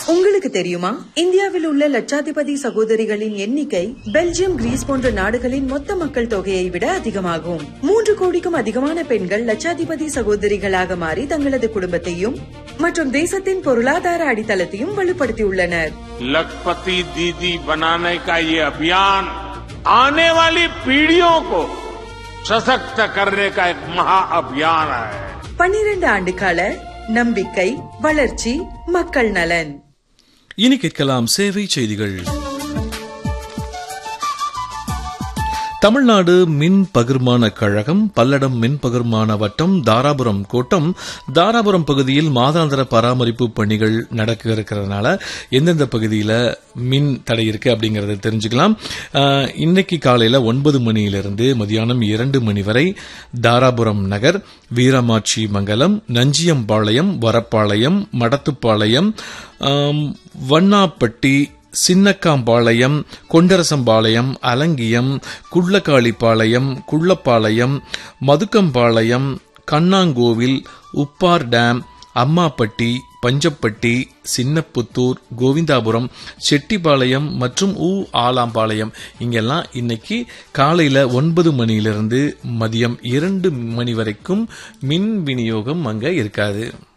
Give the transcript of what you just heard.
உங்களுக்கு தெரியுமா இந்தியாவில் உள்ள லட்சாதிபதி சகோதரிகளின் எண்ணிக்கை பெல்ஜியம் கிரீஸ் போன்ற நாடுகளின் மொத்த மக்கள் தொகையை விட அதிகமாகும் மூன்று கோடிக்கும் அதிகமான பெண்கள் லட்சாதிபதி சகோதரிகளாக மாறி தங்களது குடும்பத்தையும் மற்றும் தேசத்தின் பொருளாதார அடித்தளத்தையும் வலுப்படுத்தியுள்ளனர் लखपति दीदी बनाने का ये अभियान आने वाली पीढ़ियों को सशक्त करने का एक महाअभियान है பன்னிரண்டு ஆண்டு கால நம்பிக்கை வளர்ச்சி மக்கள் நலன் இனி கேட்கலாம் சேவை செய்திகள் தமிழ்நாடு மின் பகிர்மான கழகம் பல்லடம் மின் பகிர்மான வட்டம் தாராபுரம் கோட்டம் தாராபுரம் பகுதியில் மாதாந்திர பராமரிப்பு பணிகள் நடக்க இருக்கிறதுனால எந்தெந்த பகுதியில் மின் தடை இருக்கு அப்படிங்கறத தெரிஞ்சுக்கலாம் ஆஹ், இன்னைக்கு காலையில ஒன்பது மணியிலிருந்து மதியானம் இரண்டு மணி வரை தாராபுரம் நகர் வீரமாட்சி மங்கலம் நஞ்சியம்பாளையம் வரப்பாளையம் மடத்துப்பாளையம் ஆம், வண்ணாப்பட்டி சின்னக்காம்பாளையம் கொண்டரசம்பாளையம் அலங்கியம் குள்ளக்காளிப்பாளையம் குள்ளப்பாளையம் மதுக்கம்பாளையம் கண்ணாங்கோவில் உப்பார் டேம் அம்மாப்பட்டி பஞ்சப்பட்டி சின்னப்புத்தூர் கோவிந்தாபுரம் செட்டிப்பாளையம் மற்றும் ஊ ஆலாம்பாளையம் இங்கெல்லாம் இன்னைக்கு காலையில ஒன்பது மணியிலிருந்து மதியம் இரண்டு மணி வரைக்கும் மின் விநியோகம் அங்க இருக்காது